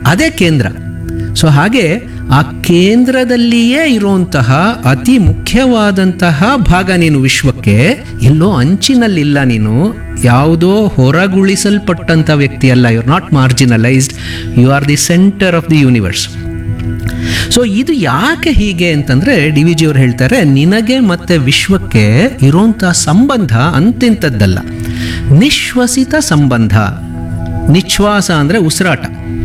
ಅದೇ ಕೇಂದ್ರ ಸೊ ಹಾಗೆ ಆ ಕೇಂದ್ರದಲ್ಲಿಯೇ ಇರುವಂತಹ ಅತಿ ಮುಖ್ಯವಾದಂತಹ ಭಾಗ ನೀನು ವಿಶ್ವಕ್ಕೆ ಎಲ್ಲೋ ಅಂಚಿನಲ್ಲಿಲ್ಲ ನೀನು ಯಾವುದೋ ಹೊರಗುಳಿಸಲ್ಪಟ್ಟಂಥ ವ್ಯಕ್ತಿ ಅಲ್ಲ you are not marginalised you are the centre of the universe so ಇದು ಯಾಕೆ ಹೀಗೆ ಅಂತಂದ್ರೆ ಡಿ ವಿ ಜಿ ಅವ್ರು ಹೇಳ್ತಾರೆ ನಿನಗೆ ಮತ್ತೆ ವಿಶ್ವಕ್ಕೆ ಇರುವಂಥ ಸಂಬಂಧ ಅಂತಿಂಥದ್ದಲ್ಲ ನಿಶ್ವಸಿತ ಸಂಬಂಧ ನಿಶ್ವಾಸ ಅಂದರೆ ಉಸಿರಾಟ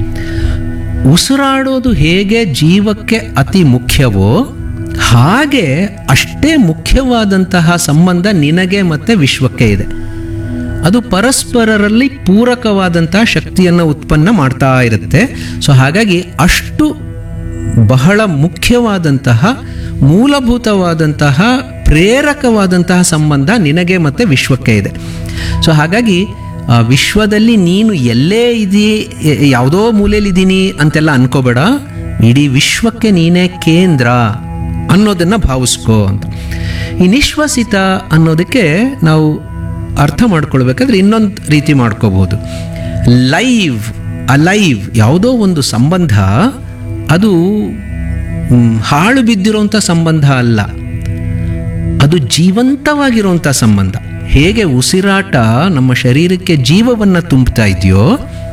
ಉಸಿರಾಡೋದು ಹೇಗೆ ಜೀವಕ್ಕೆ ಅತಿ ಮುಖ್ಯವೋ ಹಾಗೆ ಅಷ್ಟೇ ಮುಖ್ಯವಾದಂತಹ ಸಂಬಂಧ ನಿನಗೆ ಮತ್ತೆ ವಿಶ್ವಕ್ಕೆ ಇದೆ ಅದು ಪರಸ್ಪರರಲ್ಲಿ ಪೂರಕವಾದಂತಹ ಶಕ್ತಿಯನ್ನು ಉತ್ಪನ್ನ ಮಾಡ್ತಾ ಇರುತ್ತೆ ಸೊ ಹಾಗಾಗಿ ಅಷ್ಟು ಬಹಳ ಮುಖ್ಯವಾದಂತಹ ಮೂಲಭೂತವಾದಂತಹ ಪ್ರೇರಕವಾದಂತಹ ಸಂಬಂಧ ನಿನಗೆ ಮತ್ತೆ ವಿಶ್ವಕ್ಕೆ ಇದೆ ಸೊ ಹಾಗಾಗಿ ಆ ವಿಶ್ವದಲ್ಲಿ ನೀನು ಎಲ್ಲೇ ಇದೀ ಯ- ಯಾವುದೋ ಮೂಲೆಯಲ್ಲಿದ್ದೀನಿ ಅಂತೆಲ್ಲ ಅನ್ಕೋಬೇಡ ಇಡೀ ವಿಶ್ವಕ್ಕೆ ನೀನೇ ಕೇಂದ್ರ ಅನ್ನೋದನ್ನು ಭಾವಿಸ್ಕೋ ಅಂತ ಈ ನಿಶ್ವಸಿತ ಅನ್ನೋದಕ್ಕೆ ನಾವು ಅರ್ಥ ಮಾಡ್ಕೊಳ್ಬೇಕಾದ್ರೆ ಇನ್ನೊಂದು ರೀತಿ ಮಾಡ್ಕೋಬಹುದು ಲೈವ್ ಅಲೈವ್ ಯಾವುದೋ ಒಂದು ಸಂಬಂಧ ಅದು ಮ್, ಹಾಳು ಬಿದ್ದಿರೋಂಥ ಸಂಬಂಧ ಅಲ್ಲ ಅದು ಜೀವಂತವಾಗಿರುವಂಥ ಸಂಬಂಧ ಹೇಗೆ ಉಸಿರಾಟ ನಮ್ಮ ಶರೀರಕ್ಕೆ ಜೀವವನ್ನು ತುಂಬುತ್ತಾ ಇದೆಯೋ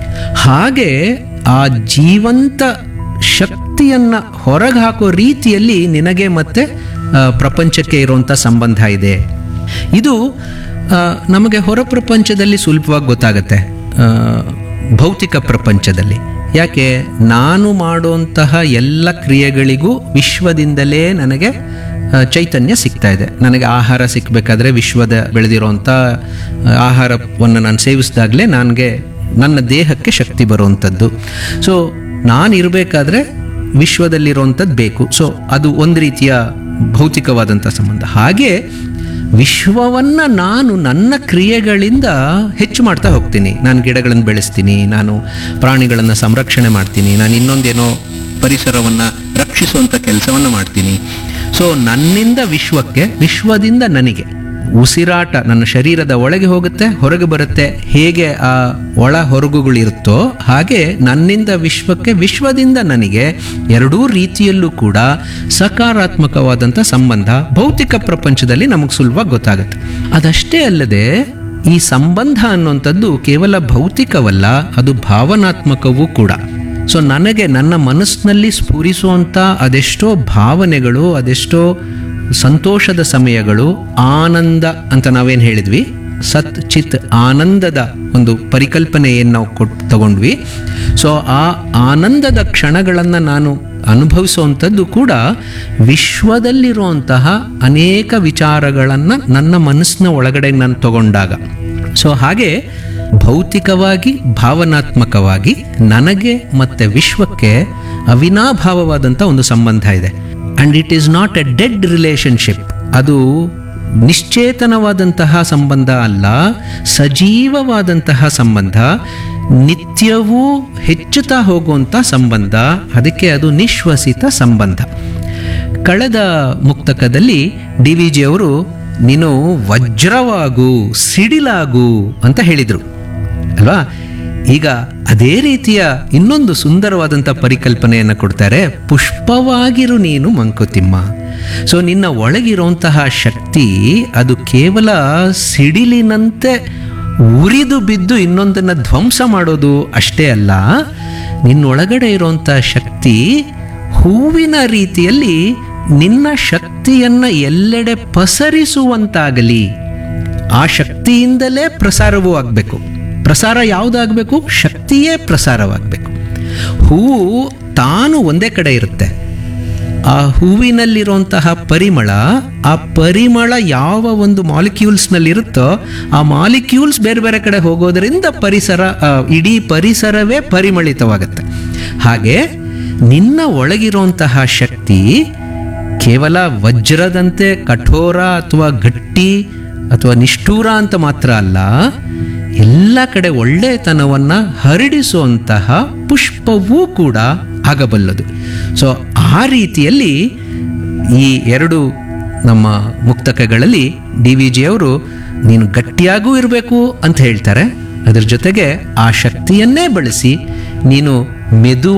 ಹಾಗೆ ಆ ಜೀವಂತ ಶಕ್ತಿಯನ್ನು ಹೊರಗೆ ಹಾಕೋ ರೀತಿಯಲ್ಲಿ ನಿನಗೆ ಮತ್ತೆ ಆ, ಪ್ರಪಂಚಕ್ಕೆ ಇರುವಂಥ ಸಂಬಂಧ ಇದೆ ಇದು ಆ, ನಮಗೆ ಹೊರ ಪ್ರಪಂಚದಲ್ಲಿ ಸುಲಭವಾಗಿ ಗೊತ್ತಾಗುತ್ತೆ ಆ, ಭೌತಿಕ ಪ್ರಪಂಚದಲ್ಲಿ ಯಾಕೆ ನಾನು ಮಾಡುವಂತಹ ಎಲ್ಲ ಕ್ರಿಯೆಗಳಿಗೂ ವಿಶ್ವದಿಂದಲೇ ನನಗೆ ಆ, ಚೈತನ್ಯ ಸಿಗ್ತಾ ಇದೆ ನನಗೆ ಆಹಾರ ಸಿಕ್ಕಬೇಕಾದ್ರೆ ವಿಶ್ವದ ಬೆಳೆದಿರೋಂಥ ಆಹಾರವನ್ನು ನಾನು ಸೇವಿಸಿದಾಗಲೇ ನನಗೆ ನನ್ನ ದೇಹಕ್ಕೆ ಶಕ್ತಿ ಬರುವಂಥದ್ದು ಸೊ ನಾನು ಇರಬೇಕಾದ್ರೆ ವಿಶ್ವದಲ್ಲಿರುವಂಥದ್ದು ಬೇಕು ಸೊ ಅದು ಒಂದು ರೀತಿಯ ಭೌತಿಕವಾದಂಥ ಸಂಬಂಧ ಹಾಗೆ ವಿಶ್ವವನ್ನು ನಾನು ನನ್ನ ಕ್ರಿಯೆಗಳಿಂದ ಹೆಚ್ಚು ಮಾಡ್ತಾ ಹೋಗ್ತೀನಿ ನಾನು ಗಿಡಗಳನ್ನು ಬೆಳೆಸ್ತೀನಿ ನಾನು ಪ್ರಾಣಿಗಳನ್ನು ಸಂರಕ್ಷಣೆ ಮಾಡ್ತೀನಿ ನಾನು ಇನ್ನೊಂದೇನೋ ಪರಿಸರವನ್ನು ರಕ್ಷಿಸುವಂಥ ಕೆಲಸವನ್ನು ಮಾಡ್ತೀನಿ ಸೊ ನನ್ನಿಂದ ವಿಶ್ವಕ್ಕೆ ವಿಶ್ವದಿಂದ ನನಗೆ ಉಸಿರಾಟ ನನ್ನ ಶರೀರದ ಒಳಗೆ ಹೋಗುತ್ತೆ ಹೊರಗೆ ಬರುತ್ತೆ ಹೇಗೆ ಆ ಒಳ ಹೊರಗುಗಳಿರುತ್ತೋ ಹಾಗೆ ನನ್ನಿಂದ ವಿಶ್ವಕ್ಕೆ ವಿಶ್ವದಿಂದ ನನಗೆ ಎರಡೂ ರೀತಿಯಲ್ಲೂ ಕೂಡ ಸಕಾರಾತ್ಮಕವಾದಂಥ ಸಂಬಂಧ ಭೌತಿಕ ಪ್ರಪಂಚದಲ್ಲಿ ನಮಗೆ ಸುಲಭವಾಗಿ ಗೊತ್ತಾಗುತ್ತೆ ಅದಷ್ಟೇ ಅಲ್ಲದೆ ಈ ಸಂಬಂಧ ಅನ್ನುವಂಥದ್ದು ಕೇವಲ ಭೌತಿಕವಲ್ಲ ಅದು ಭಾವನಾತ್ಮಕವೂ ಕೂಡ ಸೊ ನನಗೆ ನನ್ನ ಮನಸ್ಸಿನಲ್ಲಿ ಸ್ಫುರಿಸುವಂಥ ಅದೆಷ್ಟೋ ಭಾವನೆಗಳು ಅದೆಷ್ಟೋ ಸಂತೋಷದ ಸಮಯಗಳು ಆನಂದ ಅಂತ ನಾವೇನು ಹೇಳಿದ್ವಿ ಸತ್ ಚಿತ್ ಆನಂದದ ಒಂದು ಪರಿಕಲ್ಪನೆ ಏನು ನಾವು ಕೊಟ್ ತಗೊಂಡ್ವಿ ಸೊ ಆ ಆನಂದದ ಕ್ಷಣಗಳನ್ನು ನಾನು ಅನುಭವಿಸುವಂಥದ್ದು ಕೂಡ ವಿಶ್ವದಲ್ಲಿರುವಂತಹ ಅನೇಕ ವಿಚಾರಗಳನ್ನು ನನ್ನ ಮನಸ್ಸಿನ ಒಳಗಡೆ ನಾನು ತಗೊಂಡಾಗ ಸೊ ಹಾಗೆ ಭೌತಿಕವಾಗಿ ಭಾವನಾತ್ಮಕವಾಗಿ ನನಗೆ ಮತ್ತೆ ವಿಶ್ವಕ್ಕೆ ಅವಿನಾಭಾವವಾದಂಥ ಒಂದು ಸಂಬಂಧ ಇದೆ and it is not a dead relationship ಅದು ನಿಶ್ಚೇತನವಾದಂತಹ ಸಂಬಂಧ ಅಲ್ಲ ಸಜೀವವಾದಂತಹ ಸಂಬಂಧ ನಿತ್ಯವೂ ಹೆಚ್ಚುತ್ತಾ ಹೋಗುವಂಥ ಸಂಬಂಧ ಅದಕ್ಕೆ ಅದು ನಿಶ್ವಸಿತ ಸಂಬಂಧ ಕಳೆದ ಮುಕ್ತಕದಲ್ಲಿ ಡಿ ವಿ ಜಿ ಅವರು ನೀನು ವಜ್ರವಾಗು ಸಿಡಿಲಾಗು ಅಂತ ಹೇಳಿದರು ಅಲ್ವಾ ಈಗ ಅದೇ ರೀತಿಯ ಇನ್ನೊಂದು ಸುಂದರವಾದಂಥ ಪರಿಕಲ್ಪನೆಯನ್ನು ಕೊಡ್ತಾರೆ ಪುಷ್ಪವಾಗಿರು ನೀನು ಮಂಕುತಿಮ್ಮ ಸೊ ನಿನ್ನ ಒಳಗಿರುವಂತಹ ಶಕ್ತಿ ಅದು ಕೇವಲ ಸಿಡಿಲಿನಂತೆ ಉರಿದು ಬಿದ್ದು ಇನ್ನೊಂದನ್ನು ಧ್ವಂಸ ಮಾಡೋದು ಅಷ್ಟೇ ಅಲ್ಲ ನಿನ್ನೊಳಗಡೆ ಇರುವಂಥ ಶಕ್ತಿ ಹೂವಿನ ರೀತಿಯಲ್ಲಿ ನಿನ್ನ ಶಕ್ತಿಯನ್ನ ಎಲ್ಲೆಡೆ ಪಸರಿಸುವಂತಾಗಲಿ ಆ ಶಕ್ತಿಯಿಂದಲೇ ಪ್ರಸಾರವೂ ಆಗಬೇಕು ಪ್ರಸಾರ ಯಾವುದಾಗಬೇಕು ಶಕ್ತಿಯೇ ಪ್ರಸಾರವಾಗಬೇಕು ಹೂವು ತಾನು ಒಂದೇ ಕಡೆ ಇರುತ್ತೆ ಆ ಹೂವಿನಲ್ಲಿರುವಂತಹ ಪರಿಮಳ ಆ ಪರಿಮಳ ಯಾವ ಒಂದು ಮಾಲಿಕ್ಯೂಲ್ಸ್ನಲ್ಲಿ ಇರುತ್ತೋ ಆ ಮಾಲಿಕ್ಯೂಲ್ಸ್ ಬೇರೆ ಬೇರೆ ಕಡೆ ಹೋಗೋದರಿಂದ ಪರಿಸರ ಆ, ಇಡೀ ಪರಿಸರವೇ ಪರಿಮಳಿತವಾಗುತ್ತೆ ಹಾಗೆ ನಿನ್ನ ಒಳಗಿರುವಂತಹ ಶಕ್ತಿ ಕೇವಲ ವಜ್ರದಂತೆ ಕಠೋರ ಅಥವಾ ಗಟ್ಟಿ ಅಥವಾ ನಿಷ್ಠೂರ ಅಂತ ಮಾತ್ರ ಅಲ್ಲ ಎಲ್ಲ ಕಡೆ ಒಳ್ಳೆತನವನ್ನು ಹರಡಿಸುವಂತಹ ಪುಷ್ಪವೂ ಕೂಡ ಆಗಬಲ್ಲದು ಸೊ ಆ ರೀತಿಯಲ್ಲಿ ಈ ಎರಡು ನಮ್ಮ ಮುಕ್ತಕಗಳಲ್ಲಿ ಡಿ ವಿ ಜಿಯವರು ನೀನು ಗಟ್ಟಿಯಾಗೂ ಇರಬೇಕು ಅಂತ ಹೇಳ್ತಾರೆ ಅದರ ಜೊತೆಗೆ ಆ ಶಕ್ತಿಯನ್ನೇ ಬಳಸಿ ನೀನು ಮೆದು